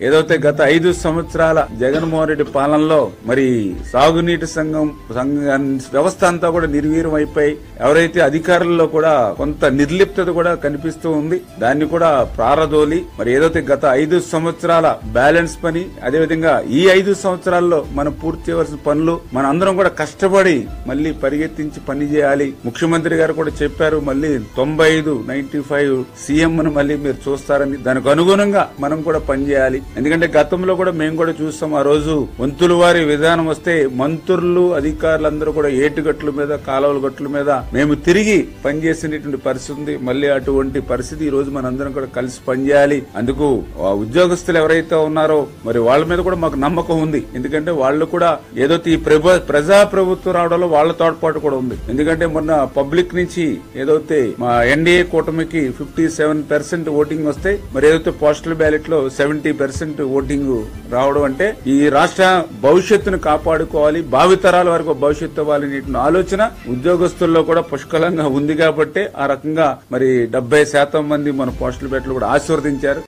ఏదైతే గత ఐదు సంవత్సరాల జగన్మోహన్ రెడ్డి పాలనలో మరి సాగునీటి సంఘం సంఘ వ్యవస్థ అంతా కూడా నిర్వీర్యం అయిపోయి ఎవరైతే అధికారుల్లో కూడా కొంత నిర్లిప్తత కూడా కనిపిస్తూ ఉంది దాన్ని కూడా ప్రారదోలి మరి ఏదైతే గత ఐదు సంవత్సరాల బ్యాలెన్స్ పని అదేవిధంగా ఈ ఐదు సంవత్సరాల్లో మనం పూర్తి చేయవలసిన పనులు మన అందరం కూడా కష్టపడి మళ్ళీ పరిగెత్తించి పని చేయాలి ముఖ్యమంత్రి గారు కూడా చెప్పారు మళ్ళీ తొంభై ఐదు నైన్టీ ఫైవ్ సీఎం ను మళ్ళీ మీరు చూస్తారని దానికి అనుగుణంగా మనం కూడా పనిచేయాలి ఎందుకంటే గతంలో కూడా మేము కూడా చూస్తాం ఆ రోజు మంత్రుల వారి విధానం వస్తే మంత్రులు అధికారులందరూ కూడా ఏటుగట్ల మీద కాలువల గట్ల మీద మేము తిరిగి పనిచేసినటువంటి పరిస్థితి ఉంది మళ్ళీ అటువంటి పరిస్థితి ఈ రోజు మనందరం కూడా కలిసి పనిచేయాలి అందుకు ఆ ఉద్యోగస్తులు ఎవరైతే ఉన్నారో మరి వాళ్ళ మీద కూడా మాకు నమ్మకం ఉంది ఎందుకంటే వాళ్ళు కూడా ఏదో ఈ ప్రభు ప్రజా ప్రభుత్వం రావడంలో వాళ్ళ తోడ్పాటు కూడా ఉంది ఎందుకంటే మొన్న పబ్లిక్ నుంచి ఏదైతే మా ఎన్డీఏ కూటమికి ఫిఫ్టీ సెవెన్ పర్సెంట్ ఓటింగ్ వస్తే మరి ఏదైతే పోస్టల్ బ్యాలెట్ లో సెవెంటీ పర్సెంట్ ఓటింగ్ రావడం అంటే ఈ రాష్ట్ర భవిష్యత్తును కాపాడుకోవాలి భావితరాల వరకు భవిష్యత్తు ఇవ్వాలనే ఆలోచన ఉద్యోగస్తుల్లో కూడా పుష్కలంగా ఉంది కాబట్టి ఆ రకంగా మరి డెబ్బై శాతం మంది మన పోస్టల్ బ్యాలెట్లు కూడా ఆశీర్వదించారు